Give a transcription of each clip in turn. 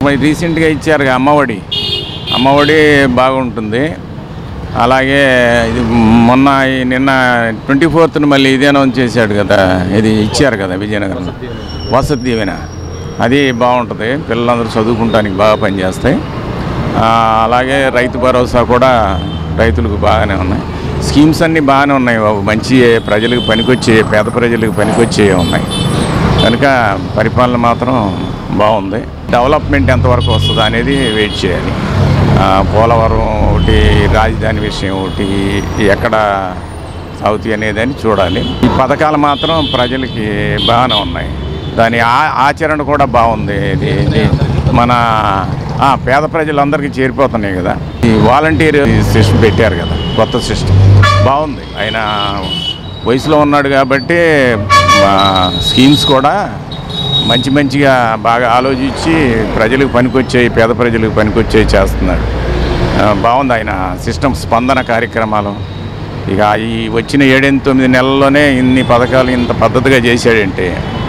మరి రీసెంట్గా ఇచ్చారు అమ్మఒడి అమ్మఒడి బాగుంటుంది అలాగే ఇది మొన్న ఈ నిన్న ట్వంటీ ఫోర్త్న మళ్ళీ ఇది అనౌన్స్ చేశాడు కదా ఇది ఇచ్చారు కదా విజయనగరం వసతి దీవెన అది బాగుంటుంది పిల్లలందరూ చదువుకుంటానికి బాగా పనిచేస్తాయి ఆ, అలాగే రైతు భరోసా కూడా రైతులకు బాగానే ఉన్నాయి స్కీమ్స్ అన్నీ బాగానే ఉన్నాయి బాబు మంచి ప్రజలకు పనికొచ్చే పేద ప్రజలకు పనికొచ్చే ఉన్నాయి కనుక పరిపాలన మాత్రం బాగుంది డెవలప్మెంట్ ఎంతవరకు వస్తుందో అనేది వెయిట్ చేయాలి ఆ, పోలవరం ఒకటి రాజధాని విషయం ఒకటి ఎక్కడ అవుతాయి అనేది అని చూడాలి ఈ పథకాలు మాత్రం ప్రజలకి బాగానే ఉన్నాయి దాని ఆ- ఆచరణ కూడా బాగుంది ఇది ఇది మన ఆ, పేద ప్రజలందరికీ చేరిపోతున్నాయి కదా ఈ వాలంటీర్ సిస్టమ్ పెట్టారు కదా కొత్త సిస్టమ్ బాగుంది ఆయన వయసులో ఉన్నాడు కాబట్టి ఆ, స్కీమ్స్ కూడా మంచి మంచిగా బాగా ఆలోచించి ప్రజలకు పనికొచ్చేవి పేద ప్రజలకు పనికొచ్చేవి చేస్తున్నాడు ఆ, బాగుంది ఆయన సిస్టమ్ స్పందన కార్యక్రమాలు ఇక ఈ వచ్చిన ఏడెనిమిది తొమ్మిది నెలల్లోనే ఇన్ని పథకాలు ఇంత పద్ధతిగా చేశాడంటే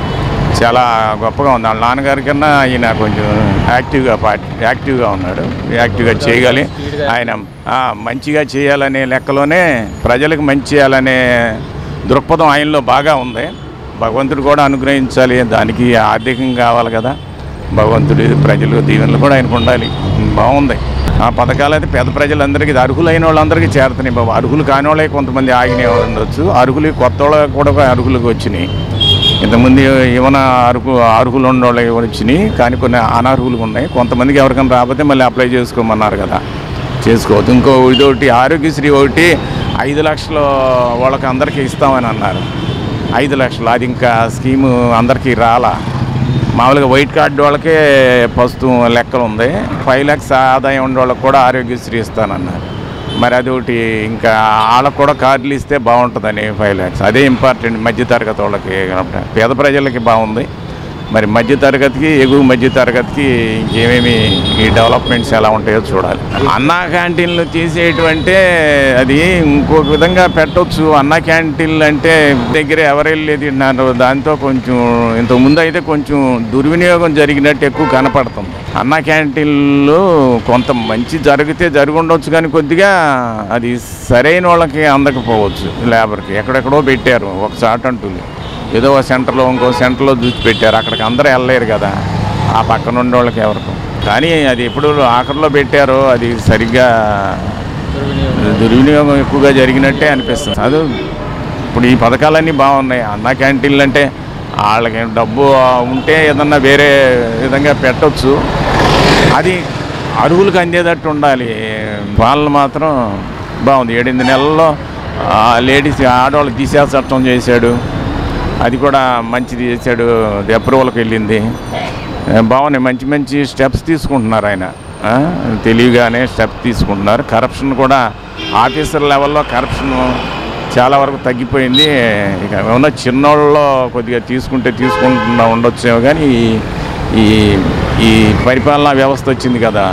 చాలా గొప్పగా ఉంది వాళ్ళ నాన్నగారి కన్నా ఈయన కొంచెం యాక్టివ్గా పార్టీ యాక్టివ్గా ఉన్నాడు యాక్టివ్గా చేయగలి ఆయన ఆ, మంచిగా చేయాలనే లెక్కలోనే ప్రజలకు మంచి చేయాలనే దృక్పథం ఆయనలో బాగా ఉంది భగవంతుడు కూడా అనుగ్రహించాలి దానికి ఆర్థికంగా కావాలి కదా భగవంతుడి ప్రజలు దీవెనలు కూడా ఆయనకు ఉండాలి బాగుంది ఆ పథకాలు అయితే పేద ప్రజలందరికీ ఇది అర్హులైన వాళ్ళందరికీ చేరుతున్నాయి బాబు అర్హులు కాని వాళ్ళే కొంతమంది ఆగినే ఉండొచ్చు అర్హులు కొత్త వాళ్ళకి కూడా అర్హులకు వచ్చినాయి ఇంతకుముందు ఏమైనా అర్హు అర్హులు ఉన్న వాళ్ళకి వచ్చినాయి కానీ కొన్ని అనర్హులు ఉన్నాయి కొంతమందికి ఎవరికైనా రాకపోతే మళ్ళీ అప్లై చేసుకోమన్నారు కదా చేసుకోవద్దు ఇంకో ఇదొకటి ఆరోగ్యశ్రీ ఒకటి ఐదు లక్షలు వాళ్ళకి అందరికీ ఇస్తామని అన్నారు ఐదు లక్షలు అది ఇంకా స్కీము అందరికీ రాలా మామూలుగా వైట్ కార్డు వాళ్ళకే ప్రస్తుతం లెక్కలు ఉంది ఫైవ్ ల్యాక్స్ ఆదాయం ఉండే వాళ్ళకి కూడా ఆరోగ్యశ్రీ ఇస్తానన్నారు మరి అదొకటి ఇంకా వాళ్ళకు కూడా కార్డులు ఇస్తే బాగుంటుందని ఫైవ్ ల్యాక్స్ అదే ఇంపార్టెంట్ మధ్యతరగతి వాళ్ళకి పేద ప్రజలకి బాగుంది మరి మధ్యతరగతికి ఎగువ మధ్యతరగతికి ఇంకేమేమి ఈ డెవలప్మెంట్స్ ఎలా ఉంటాయో చూడాలి అన్నా క్యాంటీన్లు తీసేయటమంటే అది ఇంకొక విధంగా పెట్టొచ్చు అన్నా క్యాంటీన్లు అంటే దగ్గర ఎవరు వెళ్ళి తిన్నారు దాంతో కొంచెం ఇంతకు ముందు అయితే కొంచెం దుర్వినియోగం జరిగినట్టు ఎక్కువ కనపడుతుంది అన్నా క్యాంటీన్లు కొంత మంచి జరిగితే జరిగి ఉండొచ్చు కానీ కొద్దిగా అది సరైన వాళ్ళకి అందకపోవచ్చు లేబర్కి ఎక్కడెక్కడో పెట్టారు ఒక చాట్ అంటుంది ఏదో ఒక సెంటర్లో ఇంకో సెంటర్లో చూసి పెట్టారు అక్కడికి అందరూ వెళ్ళలేరు కదా ఆ పక్కన ఉండే వాళ్ళకి ఎవరికి కానీ అది ఎప్పుడు ఆఖరిలో పెట్టారో అది సరిగ్గా దుర్వినియోగం ఎక్కువగా జరిగినట్టే అనిపిస్తుంది అది ఇప్పుడు ఈ పథకాలన్నీ బాగున్నాయి అన్న క్యాంటీన్లు అంటే వాళ్ళకి డబ్బు ఉంటే ఏదన్నా వేరే విధంగా పెట్టొచ్చు అది అర్హులకు అందేటట్టు ఉండాలి పాలన మాత్రం బాగుంది ఏడెనిమిది నెలల్లో లేడీస్ ఆడవాళ్ళకి తీసే చట్టం చేశాడు అది కూడా మంచిది చేశాడు అది అప్రూవల్కి వెళ్ళింది ఆ, బాగున్నాయి మంచి మంచి స్టెప్స్ తీసుకుంటున్నారు ఆయన ఆ, తెలివిగానే స్టెప్ తీసుకుంటున్నారు కరప్షన్ కూడా ఆఫీసర్ లెవెల్లో కరప్షన్ చాలా వరకు తగ్గిపోయింది ఇక ఉన్న చిన్నోళ్ళలో కొద్దిగా తీసుకుంటే తీసుకుంటున్నా ఉండొచ్చేమో కానీ ఈ- ఈ ఈ పరిపాలనా వ్యవస్థ వచ్చింది కదా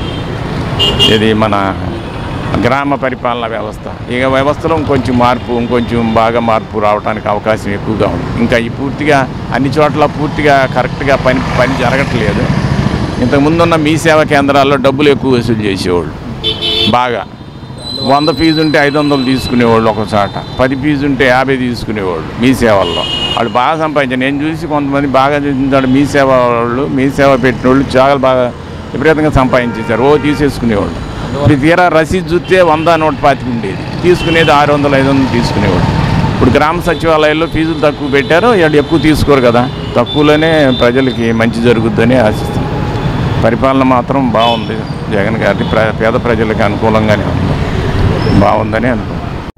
ఇది మన గ్రామ పరిపాలనా వ్యవస్థ ఇక వ్యవస్థలో ఇంకొంచెం మార్పు ఇంకొంచెం బాగా మార్పు రావడానికి అవకాశం ఎక్కువగా ఉంది ఇంకా ఈ పూర్తిగా అన్ని చోట్ల పూర్తిగా కరెక్ట్గా పని పని జరగట్లేదు ఇంతకుముందు ఉన్న మీ సేవా కేంద్రాల్లో డబ్బులు ఎక్కువ వసూలు చేసేవాళ్ళు బాగా వంద ఫీజు ఉంటే ఐదు వందలు తీసుకునేవాళ్ళు ఒక చోట పది ఫీజు ఉంటే యాభై తీసుకునేవాళ్ళు మీ సేవల్లో వాళ్ళు బాగా సంపాదించారు నేను చూసి కొంతమంది బాగా చూసించాడు మీ సేవ వాళ్ళు మీ సేవ పెట్టిన వాళ్ళు చాలా బాగా విపరీతంగా సంపాదించేశారు ఓ తీసేసుకునేవాళ్ళు ఇప్పుడు తీరా రసీదు చూస్తే వంద నూట పాతిక ఉండేది తీసుకునేది ఆరు వందలు ఐదు వందలు తీసుకునేవాళ్ళు ఇప్పుడు గ్రామ సచివాలయాల్లో ఫీజులు తక్కువ పెట్టారు వాళ్ళు ఎక్కువ తీసుకోరు కదా తక్కువలోనే ప్రజలకి మంచి జరుగుద్దని ఆశిస్తున్నాం పరిపాలన మాత్రం బాగుంది జగన్ గారి ప్ర పేద ప్రజలకు అనుకూలంగానే ఉంది బాగుందని అనుకుంటున్నాను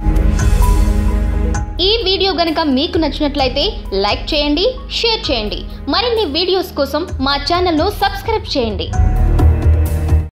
ఈ వీడియో గనుక మీకు నచ్చినట్లయితే లైక్ చేయండి షేర్ చేయండి మరిన్ని వీడియోస్ కోసం మా ఛానల్ను సబ్స్క్రైబ్ చేయండి